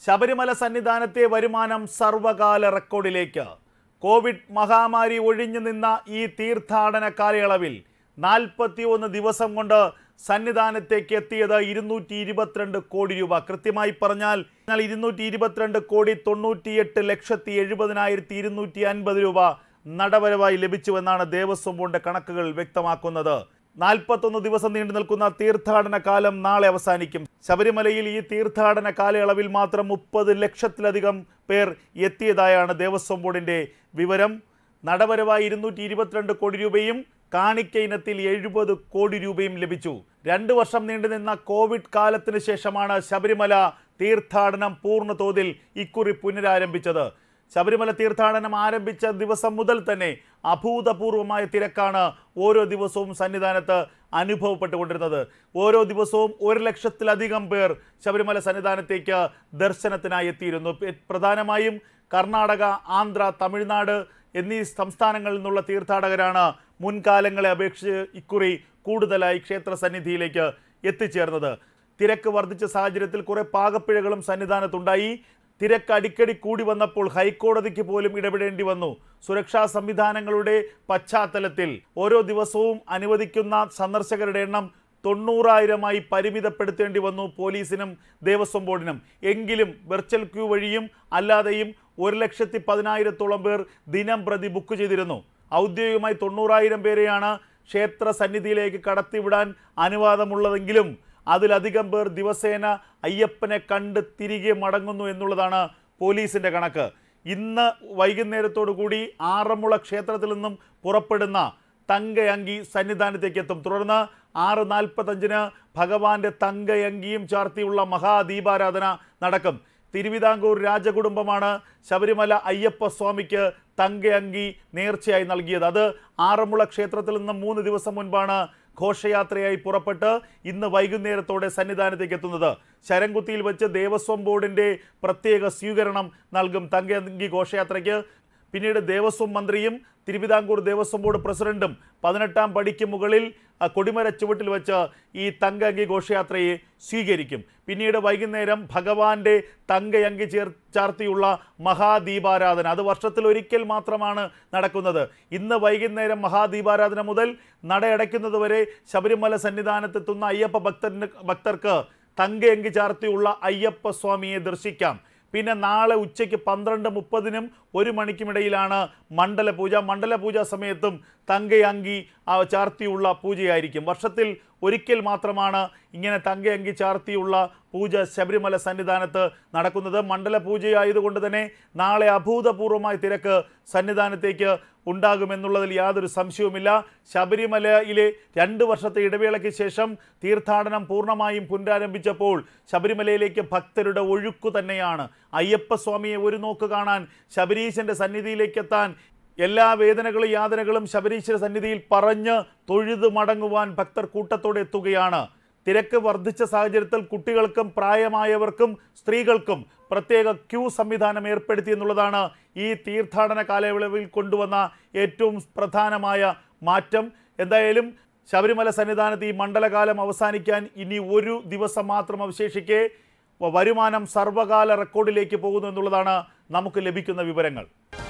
ശബരിമല സന്നിധാനത്തെ വരുമാനം സർവകാല റെക്കോർഡിലേക്ക് കോവിഡ് മഹാമാരി ഒഴിഞ്ഞു നിന്ന ഈ തീർത്ഥാടന കാലയളവിൽ നാൽപ്പത്തിയൊന്ന് ദിവസം കൊണ്ട് സന്നിധാനത്തേക്ക് എത്തിയത് ഇരുന്നൂറ്റി ഇരുപത്തിരണ്ട് കോടി രൂപ കൃത്യമായി പറഞ്ഞാൽ എന്നാൽ ഇരുന്നൂറ്റി ഇരുപത്തിരണ്ട് കോടി തൊണ്ണൂറ്റിയെട്ട് ലക്ഷത്തി എഴുപതിനായിരത്തി ഇരുന്നൂറ്റി അൻപത് രൂപ നടപരവായി ലഭിച്ചുവെന്നാണ് ദേവസ്വം ബോർഡ് കണക്കുകൾ വ്യക്തമാക്കുന്നത് നാൽപ്പത്തൊന്ന് ദിവസം നീണ്ടു നിൽക്കുന്ന തീർത്ഥാടന കാലം നാളെ അവസാനിക്കും ശബരിമലയിൽ ഈ തീർത്ഥാടന കാലയളവിൽ മാത്രം മുപ്പത് ലക്ഷത്തിലധികം പേർ എത്തിയതായാണ് ദേവസ്വം ബോർഡിന്റെ വിവരം നടപരവായി ഇരുന്നൂറ്റി ഇരുപത്തിരണ്ട് കോടി രൂപയും കാണിക്ക ഇനത്തിൽ എഴുപത് കോടി രൂപയും ലഭിച്ചു രണ്ട് വർഷം നീണ്ടുനിന്ന കോവിഡ് കാലത്തിന് ശേഷമാണ് ശബരിമല തീർത്ഥാടനം പൂർണ്ണ തോതിൽ ഇക്കുറി പുനരാരംഭിച്ചത് ശബരിമല തീർത്ഥാടനം ആരംഭിച്ച ദിവസം മുതൽ തന്നെ അഭൂതപൂർവമായ തിരക്കാണ് ഓരോ ദിവസവും സന്നിധാനത്ത് അനുഭവപ്പെട്ടുകൊണ്ടിരുന്നത് ഓരോ ദിവസവും ഒരു ലക്ഷത്തിലധികം പേർ ശബരിമല സന്നിധാനത്തേക്ക് ദർശനത്തിനായി എത്തിയിരുന്നു പെ- പ്രധാനമായും കർണാടക ആന്ധ്ര തമിഴ്നാട് എന്നീ സംസ്ഥാനങ്ങളിൽ നിന്നുള്ള തീർത്ഥാടകരാണ് മുൻകാലങ്ങളെ അപേക്ഷിച്ച് ഇക്കുറി കൂടുതലായി ക്ഷേത്ര സന്നിധിയിലേക്ക് എത്തിച്ചേർന്നത് തിരക്ക് വർദ്ധിച്ച സാഹചര്യത്തിൽ കുറെ പാകപ്പിഴകളും സന്നിധാനത്തുണ്ടായി തിരക്ക് അടിക്കടി കൂടി വന്നപ്പോൾ ഹൈക്കോടതിക്ക് പോലും ഇടപെടേണ്ടി വന്നു സുരക്ഷാ സംവിധാനങ്ങളുടെ പശ്ചാത്തലത്തിൽ ഓരോ ദിവസവും അനുവദിക്കുന്ന സന്ദർശകരുടെ എണ്ണം തൊണ്ണൂറായിരമായി പരിമിതപ്പെടുത്തേണ്ടി വന്നു പോലീസിനും ദേവസ്വം ബോർഡിനും എങ്കിലും വെർച്വൽ ക്യൂ വഴിയും അല്ലാതെയും ഒരു ലക്ഷത്തി പതിനായിരത്തോളം പേർ ദിനം പ്രതി ബുക്ക് ചെയ്തിരുന്നു ഔദ്യോഗികമായി തൊണ്ണൂറായിരം പേരെയാണ് ക്ഷേത്ര സന്നിധിയിലേക്ക് കടത്തിവിടാൻ അനുവാദമുള്ളതെങ്കിലും അതിലധികം പേർ ദിവസേന അയ്യപ്പനെ കണ്ട് തിരികെ മടങ്ങുന്നു എന്നുള്ളതാണ് പോലീസിന്റെ കണക്ക് ഇന്ന് വൈകുന്നേരത്തോടു കൂടി ആറന്മുള ക്ഷേത്രത്തിൽ നിന്നും പുറപ്പെടുന്ന തങ്കയങ്കി സന്നിധാനത്തേക്ക് എത്തും തുടർന്ന് ആറ് നാൽപ്പത്തഞ്ചിന് ഭഗവാന്റെ തങ്കയങ്കിയും ചാർത്തിയുള്ള മഹാദീപാരാധന നടക്കും തിരുവിതാംകൂർ രാജകുടുംബമാണ് ശബരിമല അയ്യപ്പ സ്വാമിക്ക് തങ്കയങ്കി നേർച്ചയായി നൽകിയത് അത് ആറന്മുള ക്ഷേത്രത്തിൽ നിന്ന് മൂന്ന് ദിവസം മുൻപാണ് ഘോഷയാത്രയായി പുറപ്പെട്ട് ഇന്ന് വൈകുന്നേരത്തോടെ സന്നിധാനത്തേക്ക് എത്തുന്നത് ശരംകുത്തിയിൽ വെച്ച് ദേവസ്വം ബോർഡിന്റെ പ്രത്യേക സ്വീകരണം നൽകും തങ്കയങ്കി ഘോഷയാത്രയ്ക്ക് പിന്നീട് ദേവസ്വം മന്ത്രിയും തിരുവിതാംകൂർ ദേവസ്വം ബോർഡ് പ്രസിഡന്റും പതിനെട്ടാം പടിക്ക് മുകളിൽ ആ, കൊടിമര ചുവട്ടിൽ വെച്ച് ഈ തങ്കയങ്കി ഘോഷയാത്രയെ സ്വീകരിക്കും പിന്നീട് വൈകുന്നേരം ഭഗവാന്റെ തങ്കയങ്കി ചേർ ചാർത്തിയുള്ള മഹാദീപാരാധന അത് വർഷത്തിൽ ഒരിക്കൽ മാത്രമാണ് നടക്കുന്നത് ഇന്ന് വൈകുന്നേരം മഹാദീപാരാധന മുതൽ നടയടയ്ക്കുന്നതുവരെ ശബരിമല സന്നിധാനത്തെത്തുന്ന അയ്യപ്പ ഭക്തന് ഭക്തർക്ക് തങ്കയങ്കി ചാർത്തിയുള്ള അയ്യപ്പ സ്വാമിയെ ദർശിക്കാം പിന്നെ നാളെ ഉച്ചയ്ക്ക് പന്ത്രണ്ട് മുപ്പതിനും ഒരു മണിക്കുമിടയിലാണ് മണ്ഡല പൂജ മണ്ഡല പൂജ സമയത്തും തങ്കയങ്കി ആ, ചാർത്തിയുള്ള പൂജയായിരിക്കും വർഷത്തിൽ ഒരിക്കൽ മാത്രമാണ് ഇങ്ങനെ തങ്കയങ്കി ചാർത്തിയുള്ള പൂജ ശബരിമല സന്നിധാനത്ത് നടക്കുന്നത് മണ്ഡല പൂജയായതുകൊണ്ട് തന്നെ നാളെ അഭൂതപൂർവമായ തിരക്ക് സന്നിധാനത്തേക്ക് ഉണ്ടാകുമെന്നുള്ളതിൽ യാതൊരു സംശയവുമില്ല ശബരിമലയിലെ രണ്ട് വർഷത്തെ ഇടവേളയ്ക്ക് ശേഷം തീർത്ഥാടനം പൂർണ്ണമായും പുനരാരംഭിച്ചപ്പോൾ ശബരിമലയിലേക്ക് ഭക്തരുടെ ഒഴുക്കു തന്നെയാണ് അയ്യപ്പസ്വാമിയെ ഒരു നോക്ക് കാണാൻ ശബരീശന്റെ സന്നിധിയിലേക്ക് എത്താൻ എല്ലാ വേദനകളും യാതനകളും ശബരീശ്വര സന്നിധിയിൽ പറഞ്ഞ് തൊഴുതു മടങ്ങുവാൻ ഭക്തർ കൂട്ടത്തോടെ എത്തുകയാണ് തിരക്ക് വർദ്ധിച്ച സാഹചര്യത്തിൽ കുട്ടികൾക്കും പ്രായമായവർക്കും സ്ത്രീകൾക്കും പ്രത്യേക ക്യൂ സംവിധാനം ഏർപ്പെടുത്തി എന്നുള്ളതാണ് ഈ തീർത്ഥാടന കാലയളവിൽ കൊണ്ടുവന്ന ഏറ്റവും പ്രധാനമായ മാറ്റം എന്തായാലും ശബരിമല സന്നിധാനത്ത് ഈ മണ്ഡലകാലം അവസാനിക്കാൻ ഇനി ഒരു ദിവസം മാത്രം അവശേഷിക്കെ വരുമാനം സർവകാല റെക്കോർഡിലേക്ക് പോകുന്നു എന്നുള്ളതാണ് നമുക്ക് ലഭിക്കുന്ന വിവരങ്ങൾ